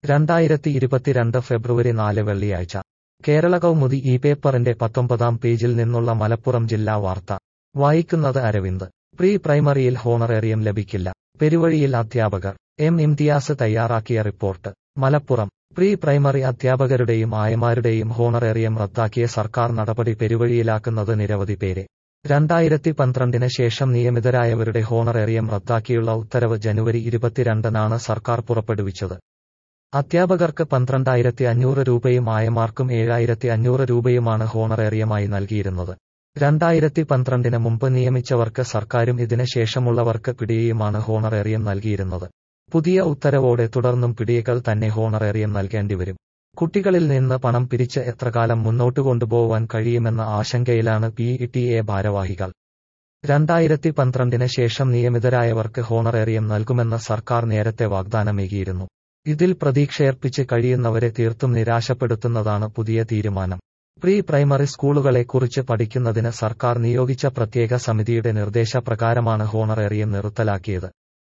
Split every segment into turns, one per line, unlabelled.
രണ്ടായിരത്തി ഇരുപത്തിരണ്ട് ഫെബ്രുവരി നാല് വെള്ളിയാഴ്ച കേരള കൗമുദി ഈ പേപ്പറിന്റെ പത്തൊമ്പതാം പേജിൽ നിന്നുള്ള മലപ്പുറം ജില്ലാ വാർത്ത വായിക്കുന്നത് അരവിന്ദ് പ്രീ പ്രൈമറിയിൽ ഹോണറേറിയം ലഭിക്കില്ല പെരുവഴിയിൽ അധ്യാപകർ എം ഇംതിയാസ് തയ്യാറാക്കിയ റിപ്പോർട്ട് മലപ്പുറം പ്രീ പ്രൈമറി അധ്യാപകരുടെയും ആയമാരുടെയും ഹോണറേറിയം റദ്ദാക്കിയ സർക്കാർ നടപടി പെരുവഴിയിലാക്കുന്നത് നിരവധി പേരെ രണ്ടായിരത്തി പന്ത്രണ്ടിന് ശേഷം നിയമിതരായവരുടെ ഹോണറേറിയം റദ്ദാക്കിയുള്ള ഉത്തരവ് ജനുവരി ഇരുപത്തിരണ്ടിനാണ് സർക്കാർ പുറപ്പെടുവിച്ചത് അധ്യാപകർക്ക് പന്ത്രണ്ടായിരത്തി അഞ്ഞൂറ് രൂപയും ആയമാർക്കും ഏഴായിരത്തി അഞ്ഞൂറ് രൂപയുമാണ് ഹോണറേറിയമായി നൽകിയിരുന്നത് രണ്ടായിരത്തി പന്ത്രണ്ടിന് മുമ്പ് നിയമിച്ചവർക്ക് സർക്കാരും ഇതിന് ശേഷമുള്ളവർക്ക് പിടിയയുമാണ് ഹോണറേറിയം നൽകിയിരുന്നത് പുതിയ ഉത്തരവോടെ തുടർന്നും പിടിയകൾ തന്നെ ഹോണറേറിയം നൽകേണ്ടിവരും കുട്ടികളിൽ നിന്ന് പണം പിരിച്ച് എത്രകാലം മുന്നോട്ട് കൊണ്ടുപോവാൻ കഴിയുമെന്ന ആശങ്കയിലാണ് പി ടി എ ഭാരവാഹികൾ രണ്ടായിരത്തി പന്ത്രണ്ടിന് ശേഷം നിയമിതരായവർക്ക് ഹോണറേറിയം നൽകുമെന്ന് സർക്കാർ നേരത്തെ വാഗ്ദാനമേകിയിരുന്നു ഇതിൽ പ്രതീക്ഷയർപ്പിച്ച് കഴിയുന്നവരെ തീർത്തും നിരാശപ്പെടുത്തുന്നതാണ് പുതിയ തീരുമാനം പ്രീ പ്രൈമറി സ്കൂളുകളെക്കുറിച്ച് പഠിക്കുന്നതിന് സർക്കാർ നിയോഗിച്ച പ്രത്യേക സമിതിയുടെ നിർദ്ദേശപ്രകാരമാണ് ഹോണറേറിയം നിർത്തലാക്കിയത്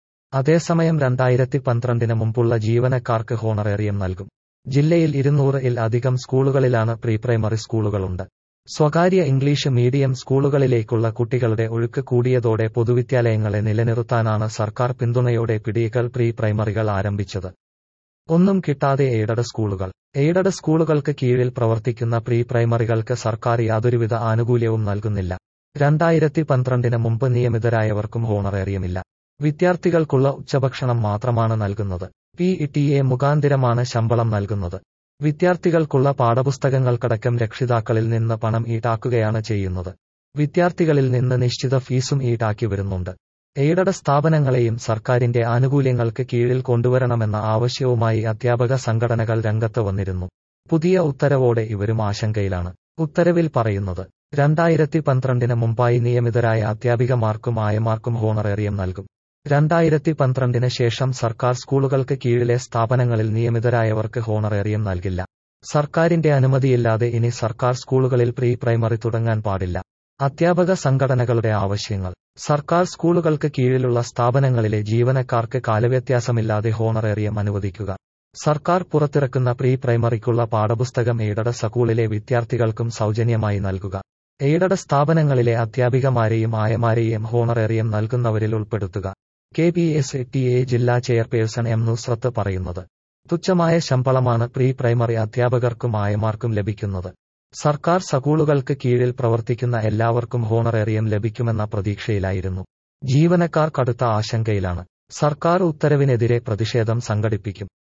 അതേസമയം രണ്ടായിരത്തി പന്ത്രണ്ടിന് മുമ്പുള്ള ജീവനക്കാർക്ക് ഹോണറേറിയം നൽകും ജില്ലയിൽ ഇരുന്നൂറ് ഇൽ അധികം സ്കൂളുകളിലാണ് പ്രീ പ്രൈമറി സ്കൂളുകളുണ്ട് സ്വകാര്യ ഇംഗ്ലീഷ് മീഡിയം സ്കൂളുകളിലേക്കുള്ള കുട്ടികളുടെ ഒഴുക്ക് കൂടിയതോടെ പൊതുവിദ്യാലയങ്ങളെ നിലനിർത്താനാണ് സർക്കാർ പിന്തുണയോടെ പിടികൾ പ്രീ പ്രൈമറികൾ ആരംഭിച്ചത് ഒന്നും കിട്ടാതെ എയ്ഡഡ് സ്കൂളുകൾ എയ്ഡഡ് സ്കൂളുകൾക്ക് കീഴിൽ പ്രവർത്തിക്കുന്ന പ്രീ പ്രൈമറികൾക്ക് സർക്കാർ യാതൊരുവിധ ആനുകൂല്യവും നൽകുന്നില്ല രണ്ടായിരത്തി പന്ത്രണ്ടിന് മുമ്പ് നിയമിതരായവർക്കും ഹോണറേറിയമില്ല വിദ്യാർത്ഥികൾക്കുള്ള ഉച്ചഭക്ഷണം മാത്രമാണ് നൽകുന്നത് പി ടി എ മുഖാന്തിരമാണ് ശമ്പളം നൽകുന്നത് വിദ്യാർത്ഥികൾക്കുള്ള പാഠപുസ്തകങ്ങൾക്കടക്കം രക്ഷിതാക്കളിൽ നിന്ന് പണം ഈടാക്കുകയാണ് ചെയ്യുന്നത് വിദ്യാർത്ഥികളിൽ നിന്ന് നിശ്ചിത ഫീസും ഈടാക്കി വരുന്നുണ്ട് എയ്ഡഡ് സ്ഥാപനങ്ങളെയും സർക്കാരിന്റെ ആനുകൂല്യങ്ങൾക്ക് കീഴിൽ കൊണ്ടുവരണമെന്ന ആവശ്യവുമായി അധ്യാപക സംഘടനകൾ രംഗത്ത് വന്നിരുന്നു പുതിയ ഉത്തരവോടെ ഇവരും ആശങ്കയിലാണ് ഉത്തരവിൽ പറയുന്നത് രണ്ടായിരത്തി പന്ത്രണ്ടിന് മുമ്പായി നിയമിതരായ അധ്യാപികമാർക്കും ആയമാർക്കും ഹോണറേറിയം നൽകും രണ്ടായിരത്തി പന്ത്രണ്ടിന് ശേഷം സർക്കാർ സ്കൂളുകൾക്ക് കീഴിലെ സ്ഥാപനങ്ങളിൽ നിയമിതരായവർക്ക് ഹോണറേറിയം നൽകില്ല സർക്കാരിന്റെ അനുമതിയില്ലാതെ ഇനി സർക്കാർ സ്കൂളുകളിൽ പ്രീ പ്രൈമറി തുടങ്ങാൻ പാടില്ല അധ്യാപക സംഘടനകളുടെ ആവശ്യങ്ങൾ സർക്കാർ സ്കൂളുകൾക്ക് കീഴിലുള്ള സ്ഥാപനങ്ങളിലെ ജീവനക്കാർക്ക് കാലവ്യത്യാസമില്ലാതെ ഹോണറേറിയം അനുവദിക്കുക സർക്കാർ പുറത്തിറക്കുന്ന പ്രീ പ്രൈമറിക്കുള്ള പാഠപുസ്തകം എയ്ഡഡ് സ്കൂളിലെ വിദ്യാർത്ഥികൾക്കും സൗജന്യമായി നൽകുക എയ്ഡഡ് സ്ഥാപനങ്ങളിലെ അധ്യാപികമാരെയും ആയമാരെയും ഹോണറേറിയം നൽകുന്നവരിൽ ഉൾപ്പെടുത്തുക K P S T A ജില്ലാ ചെയർപേഴ്സൺ എം നുസ്രത്ത് പറയുന്നത് തുച്ഛമായ ശമ്പളമാണ് പ്രീ പ്രൈമറി അധ്യാപകർക്കും ആയമാർക്കും ലഭിക്കുന്നത് സർക്കാർ സ്കൂളുകൾക്ക് കീഴിൽ പ്രവർത്തിക്കുന്ന എല്ലാവർക്കും ഹോണറേറിയം ലഭിക്കുമെന്ന പ്രതീക്ഷയിലായിരുന്നു ജീവനക്കാർ കടുത്ത ആശങ്കയിലാണ് സർക്കാർ ഉത്തരവിനെതിരെ പ്രതിഷേധം സംഘടിപ്പിക്കും